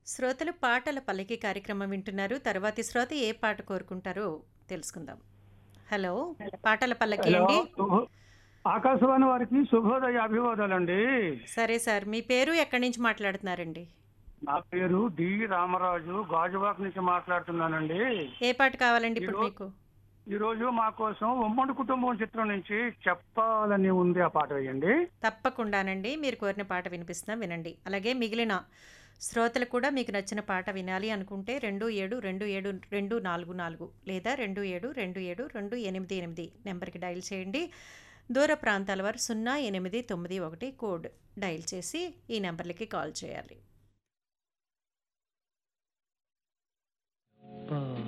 శ్రోతలు పాటల పల్లకి కార్యక్రమం వింటున్నారు తర్వాతి శ్రోత ఏ పాట కోరుకుంటారో తెలుసుకుందాం హలో పాటల పల్లకి హలో అండి శుభ- ఆకాశవాణి వారికి శుభోదయ అభివాదాలండి సరే సార్ మీ పేరు ఎక్కడి నుంచి మాట్లాడుతున్నారండి నా పేరు డి రామరాజు గాజువాక్ నుంచి మాట్లాడుతున్నానండి ఏ పాట కావాలండి ఇప్పుడు ఈరో- మీకు ఈ రోజు మా కోసం ఉమ్మడి కుటుంబం చిత్రం నుంచి చెప్పాలని ఉంది ఆ పాట వేయండి తప్పకుండానండి మీరు కోరిన పాట వినిపిస్తున్నాం వినండి అలాగే మిగిలిన శ్రోతలు కూడా మీకు నచ్చిన పాట వినాలి అనుకుంటే రెండు ఏడు రెండు ఏడు రెండు నాలుగు నాలుగు లేదా రెండు ఏడు రెండు ఏడు రెండు ఎనిమిది ఎనిమిది నెంబర్కి డయల్ చేయండి దూర ప్రాంతాల వారు సున్నా ఎనిమిది తొమ్మిది ఒకటి కోడ్ డయల్ చేసి ఈ నెంబర్లకి కాల్ చేయాలి పా